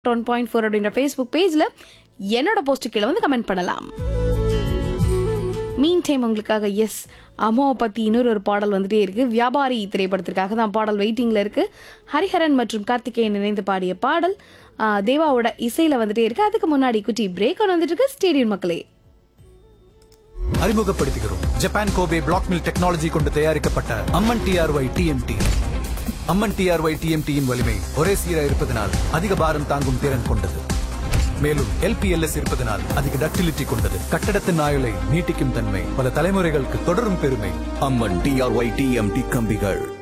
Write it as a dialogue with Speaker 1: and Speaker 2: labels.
Speaker 1: one point four அப்படின்ற Facebook பேஜில் என்னோட போஸ்ட் கீழே வந்து கமெண்ட் பண்ணலாம் மீன் டைம் உங்களுக்காக எஸ் அம்மாவை பற்றி இன்னொரு ஒரு பாடல் வந்துட்டே இருக்கு வியாபாரி திரைப்படத்திற்காக தான் பாடல் வெயிட்டிங்கில் இருக்கு ஹரிஹரன் மற்றும் கார்த்திகேயன் இணைந்து பாடிய பாடல் ஆ, தேவாவோட இசையில் வந்துட்டே இருக்கு அதுக்கு முன்னாடி குட்டி பிரேக் ஒன்று வந்துட்டு இருக்கு ஸ்டேடியம் மக்களே
Speaker 2: அறிமுகப்படுத்துகிறோம் Japan Kobe black mill technology கொண்டு தயாரிக்கப்பட்ட Amman TRY TMT Amman TRY டிஎம்டியின் வலிமை ஒரே சீராக இருப்பதனால் அதிக பாரம் தாங்கும் திறன் கொண்டது மேலும் எல்பிஎல்எஸ் இருப்பதனால் அதிக டக்டிலிட்டி கொண்டது கட்டடத்தின் ஆயுளை நீட்டிக்கும் தன்மை பல தலைமுறைகளுக்கு தொடரும் பெருமை
Speaker 3: அம்மன் டிஆர்ஒய் டிஎம்டி கம்பிகள்